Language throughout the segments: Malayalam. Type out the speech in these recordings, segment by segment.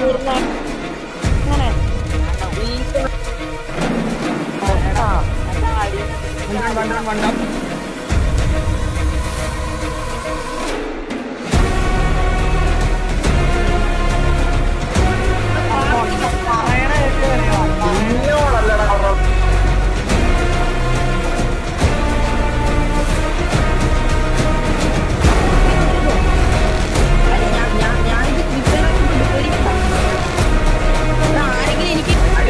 അങ്ങനെ ആരെങ്കിലും എനിക്ക്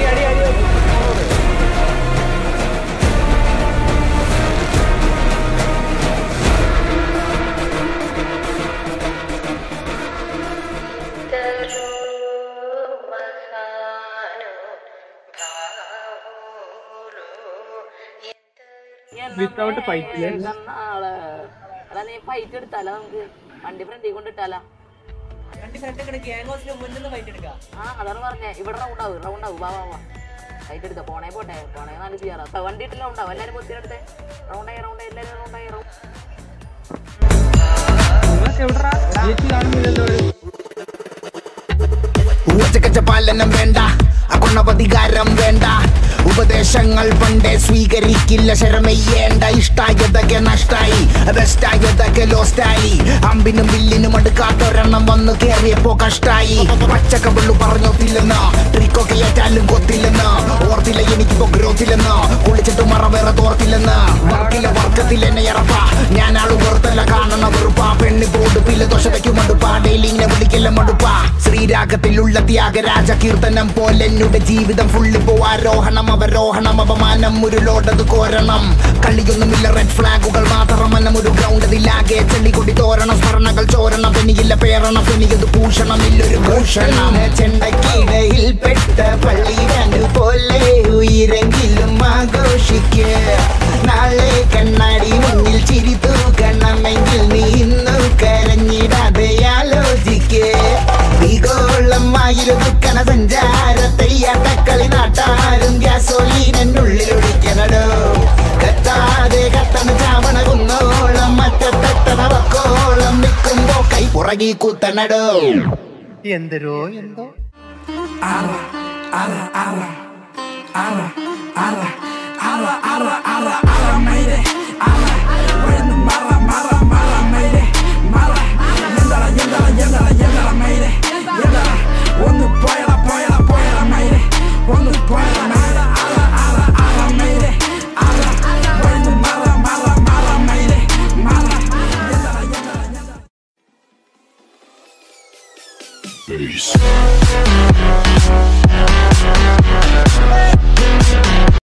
വിത്തൗട്ട് ഫൈറ്റില് അല്ല നീ ഫൈറ്റ് എടുത്താലോ നമുക്ക് വണ്ടി ഫ്രണ്ടിൽ കൊണ്ട് ഇട്ടാലോ രണ്ട് ഫ്രണ്ട് കിടക്കുക ഗ്യാങ്ങോസിന് മുന്നിൽ നിന്ന് ഫൈറ്റ് എടുക്കാം ആ അതാണ് പറഞ്ഞേ ഇവിടെ റൗണ്ട് ആവും റൗണ്ട് ആവും വാ വാ വാ ഫൈറ്റ് എടുത്ത പോണേ പോട്ടെ പോണേ നാല് ചെയ്യാറാ വണ്ടി ഇട്ടില്ല ഉണ്ടാവും എല്ലാരും പൊത്തിനെടുത്തേ റൗണ്ട് ആയി റൗണ്ട് ആയി എല്ലാരും റൗണ്ട് ആയി റൗണ്ട് നിങ്ങൾക്ക് എവിടെടാ ചേച്ചി കാണുന്നില്ലല്ലോ ഊർജകച്ച പാലനം വേണ്ട അകുണവധികാരം വേണ്ട ഉപദേശങ്ങൾ പണ്ടേ സ്വീകരിക്കില്ല ശരമയ്യേണ്ട ഇഷ്ടായതൊക്കെ നഷ്ടായി ബെസ്റ്റായതൊക്കെ ലോസ്റ്റായി അമ്പിനും വില്ലിനും അടുക്കാത്തൊരെണ്ണം വന്നു കേറിയപ്പോ കഷ്ടായി പച്ചക്കവള്ളു പറഞ്ഞോത്തില്ലെന്ന് ട്രിക്കൊക്കെ ഏറ്റാലും കൊത്തില്ലെന്ന് ഓർത്തില്ല എനിക്കിപ്പോ ഗ്രോത്തില്ലെന്ന് കുളിച്ചിട്ട് മറ വേറെ തോർത്തില്ലെന്ന് വർക്കിലെ വർക്കത്തിൽ എന്നെ ഇറപ്പ ഞാൻ ആള് വെറുത്തല്ല കാണണ വെറുപ്പ പെണ്ണി പോടുപ്പില്ല ദോഷതയ്ക്കു മടുപ്പാ ഡെയിലി ഇങ്ങനെ വിളിക്കല്ല മടുപ്പാ ശ്രീരാഗത്തിലുള്ള ത്യാഗരാജ കീർത്തനം പോലെ എന്നുടെ ജീവിതം ഫുള്ളിപ്പോ ആരോഹണം അവരോഹണം അപമാനം ഒരു ലോഡത് കോരണം കളിയൊന്നുമില്ല റെഡ് ഫ്ലാഗുകൾ മാത്രം മനം ഒരു ഗ്രൗണ്ട് അതിലാകെ ചെള്ളിക്കൊടി തോരണം സ്മരണകൾ ചോരണം പെനിയില്ല പേരണം പെനിയത് ഭൂഷണം ഇല്ലൊരു ഭൂഷണം ചെണ്ടക്കിടയിൽ പെട്ട പള്ളിരണ്ടു പോലെ ഉയരെങ്കിലും ആഘോഷിക്ക് നാളെ കണ്ണാടി മുന്നിൽ ചിരി തൂക്കണമെങ്കിൽ നീ ഇന്നു കരഞ്ഞിടാതെ ആലോചിക്ക് ഭീകോളമായൊരു ദുഃഖന സഞ്ചാരത്തെ യാത്രക്കളി നാട്ടാരും ഗ്യാസോലീനുള്ളിൽ ഒഴിക്കണടോ കത്താതെ കത്തണ ചാവണ കുന്നോളം മറ്റത്തെത്തണ വക്കോളം നിൽക്കുമ്പോ കൈ പുറകി കുത്തണടോ എന്തരോ എന്തോ Peace.